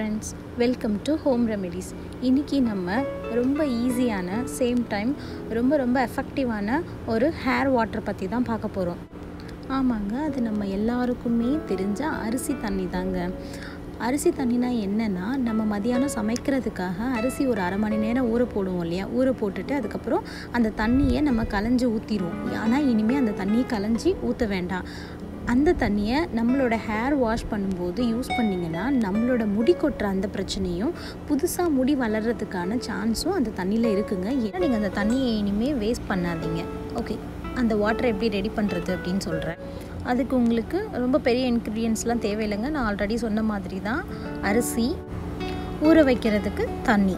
friends welcome to home remedies இன்றைக்கி நம்ம ரொம்ப ஈஸியான சேம் டைம் ரொம்ப ரொம்ப எஃபெக்டிவான ஒரு ஹேர் வாட்டர் பற்றி தான் பார்க்க போகிறோம் ஆமாங்க அது நம்ம எல்லாருக்குமே தெரிஞ்ச அரிசி தண்ணி தாங்க அரிசி தண்ணினா என்னென்னா நம்ம மதியானம் சமைக்கிறதுக்காக அரிசி ஒரு அரை மணி நேரம் ஊற போடுவோம் இல்லையா ஊற போட்டுட்டு அதுக்கப்புறம் அந்த தண்ணியை நம்ம கலைஞ்சி ஊற்றிடுவோம் ஆனால் இனிமேல் அந்த தண்ணியை கலைஞ்சி ஊற்ற வேண்டாம் அந்த தண்ணியை நம்மளோட ஹேர் வாஷ் பண்ணும்போது யூஸ் பண்ணிங்கன்னா நம்மளோட முடி கொட்டுற அந்த பிரச்சனையும் புதுசாக முடி வளர்கிறதுக்கான சான்ஸும் அந்த தண்ணியில் இருக்குங்க ஏன்னா நீங்கள் அந்த தண்ணியை இனிமேல் வேஸ்ட் பண்ணாதீங்க ஓகே அந்த வாட்டரை எப்படி ரெடி பண்ணுறது அப்படின்னு சொல்கிறேன் அதுக்கு உங்களுக்கு ரொம்ப பெரிய இன்க்ரீடியன்ஸ்லாம் தேவையில்லைங்க நான் ஆல்ரெடி சொன்ன மாதிரி தான் அரிசி ஊற வைக்கிறதுக்கு தண்ணி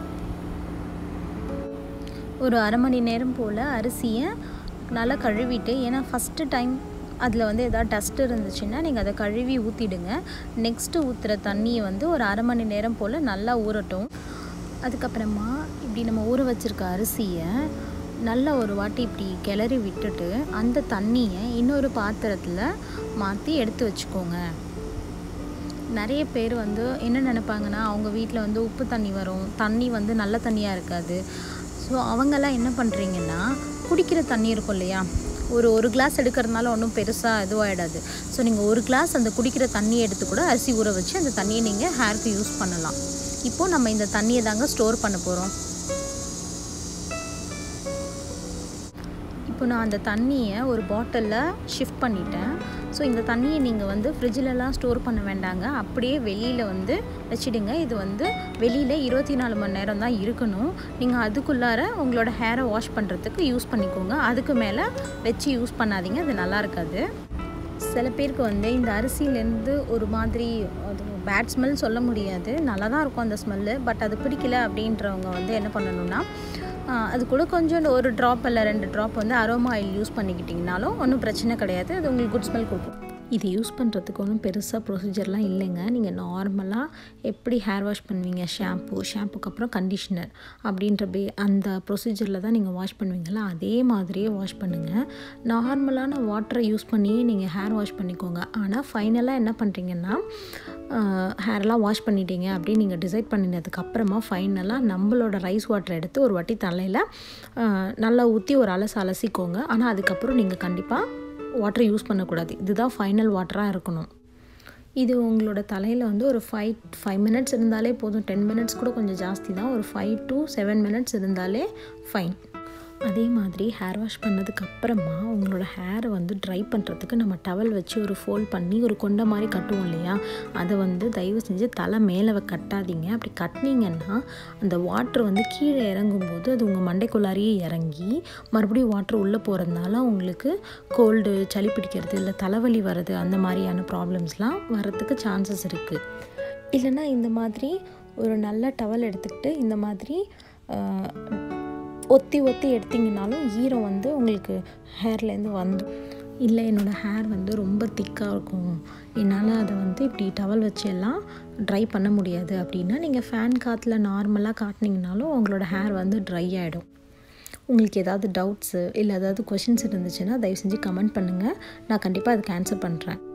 ஒரு அரை மணி நேரம் போல் அரிசியை நல்லா கழுவிட்டு ஏன்னா ஃபஸ்ட்டு டைம் அதில் வந்து எதாவது டஸ்ட் இருந்துச்சுன்னா நீங்கள் அதை கழுவி ஊற்றிடுங்க நெக்ஸ்ட்டு ஊற்றுற தண்ணியை வந்து ஒரு அரை மணி நேரம் போல் நல்லா ஊறட்டும் அதுக்கப்புறமா இப்படி நம்ம ஊற வச்சுருக்க அரிசியை நல்லா ஒரு வாட்டி இப்படி கிளறி விட்டுட்டு அந்த தண்ணியை இன்னொரு பாத்திரத்தில் மாற்றி எடுத்து வச்சுக்கோங்க நிறைய பேர் வந்து என்ன நினைப்பாங்கன்னா அவங்க வீட்டில் வந்து உப்பு தண்ணி வரும் தண்ணி வந்து நல்ல தண்ணியாக இருக்காது ஸோ அவங்கெல்லாம் என்ன பண்ணுறீங்கன்னா குடிக்கிற தண்ணி இருக்கும் இல்லையா ஒரு ஒரு கிளாஸ் எடுக்கிறதுனால ஒன்றும் பெருசாக இதுவாகிடாது ஸோ நீங்கள் ஒரு கிளாஸ் அந்த குடிக்கிற தண்ணியை எடுத்து கூட அரிசி ஊற வச்சு அந்த தண்ணியை நீங்கள் ஹேருக்கு யூஸ் பண்ணலாம் இப்போது நம்ம இந்த தண்ணியை தாங்க ஸ்டோர் பண்ண போகிறோம் இப்போ நான் அந்த தண்ணியை ஒரு பாட்டிலில் ஷிஃப்ட் பண்ணிட்டேன் ஸோ இந்த தண்ணியை நீங்கள் வந்து ஃப்ரிட்ஜிலலாம் ஸ்டோர் பண்ண வேண்டாங்க அப்படியே வெளியில் வந்து வச்சிடுங்க இது வந்து வெளியில் இருபத்தி நாலு மணி நேரம் தான் இருக்கணும் நீங்கள் அதுக்குள்ளார உங்களோட ஹேரை வாஷ் பண்ணுறதுக்கு யூஸ் பண்ணிக்கோங்க அதுக்கு மேலே வச்சு யூஸ் பண்ணாதீங்க அது நல்லா இருக்காது சில பேருக்கு வந்து இந்த அரிசியிலேருந்து ஒரு மாதிரி அது பேட் ஸ்மெல் சொல்ல முடியாது நல்லா தான் இருக்கும் அந்த ஸ்மெல்லு பட் அது பிடிக்கல அப்படின்றவங்க வந்து என்ன பண்ணணும்னா அது கூட கொஞ்சம் ஒரு ட்ராப் இல்லை ரெண்டு ட்ராப் வந்து அரோமா ஆயில் யூஸ் பண்ணிக்கிட்டிங்கனாலும் ஒன்றும் பிரச்சனை கிடையாது அது உங்களுக்கு குட் ஸ்மெல் கொடுக்கும் இது யூஸ் பண்ணுறதுக்கு ஒன்றும் பெருசாக ப்ரொசீஜர்லாம் இல்லைங்க நீங்கள் நார்மலாக எப்படி ஹேர் வாஷ் பண்ணுவீங்க ஷாம்பு ஷாம்புக்கு அப்புறம் கண்டிஷ்னர் அப்படின்ற பே அந்த ப்ரொசீஜரில் தான் நீங்கள் வாஷ் பண்ணுவீங்களா அதே மாதிரியே வாஷ் பண்ணுங்கள் நார்மலான வாட்டரை யூஸ் பண்ணியே நீங்கள் ஹேர் வாஷ் பண்ணிக்கோங்க ஆனால் ஃபைனலாக என்ன பண்ணுறீங்கன்னா ஹேர்லாம் வாஷ் பண்ணிட்டீங்க அப்படின்னு நீங்கள் டிசைட் பண்ணினதுக்கப்புறமா ஃபைனலாக நம்மளோட ரைஸ் வாட்டரை எடுத்து ஒரு வாட்டி தலையில் நல்லா ஊற்றி ஒரு அலசு அலசிக்கோங்க ஆனால் அதுக்கப்புறம் நீங்கள் கண்டிப்பாக வாட்டர் யூஸ் பண்ணக்கூடாது இதுதான் ஃபைனல் வாட்டராக இருக்கணும் இது உங்களோட தலையில் வந்து ஒரு ஃபைவ் ஃபைவ் மினிட்ஸ் இருந்தாலே போதும் டென் மினிட்ஸ் கூட கொஞ்சம் ஜாஸ்தி தான் ஒரு ஃபைவ் டு செவன் மினிட்ஸ் இருந்தாலே ஃபைன் அதே மாதிரி ஹேர் வாஷ் பண்ணதுக்கு அப்புறமா உங்களோட ஹேரை வந்து ட்ரை பண்ணுறதுக்கு நம்ம டவல் வச்சு ஒரு ஃபோல்ட் பண்ணி ஒரு கொண்டை மாதிரி கட்டுவோம் இல்லையா அதை வந்து தயவு செஞ்சு தலை மேலே கட்டாதீங்க அப்படி கட்டினீங்கன்னா அந்த வாட்ரு வந்து கீழே இறங்கும்போது அது உங்கள் மண்டைக்குள்ளாரியே இறங்கி மறுபடியும் வாட்ரு உள்ளே போகிறதுனால உங்களுக்கு கோல்டு சளி பிடிக்கிறது இல்லை தலைவலி வர்றது அந்த மாதிரியான ப்ராப்ளம்ஸ்லாம் வரத்துக்கு சான்சஸ் இருக்குது இல்லைன்னா இந்த மாதிரி ஒரு நல்ல டவல் எடுத்துக்கிட்டு இந்த மாதிரி ஒத்தி ஒத்தி எடுத்திங்கனாலும் ஈரம் வந்து உங்களுக்கு ஹேர்லேருந்து வந்து இல்லை என்னோடய ஹேர் வந்து ரொம்ப திக்காக இருக்கும் என்னால் அதை வந்து இப்படி டவல் வச்சு எல்லாம் ட்ரை பண்ண முடியாது அப்படின்னா நீங்கள் ஃபேன் காற்றுல நார்மலாக காட்டினீங்கனாலும் உங்களோட ஹேர் வந்து ட்ரை ஆகிடும் உங்களுக்கு ஏதாவது டவுட்ஸு இல்லை ஏதாவது கொஷின்ஸ் இருந்துச்சுன்னா தயவு செஞ்சு கமெண்ட் பண்ணுங்கள் நான் கண்டிப்பாக அதுக்கு ஆன்சர் பண்ணுறேன்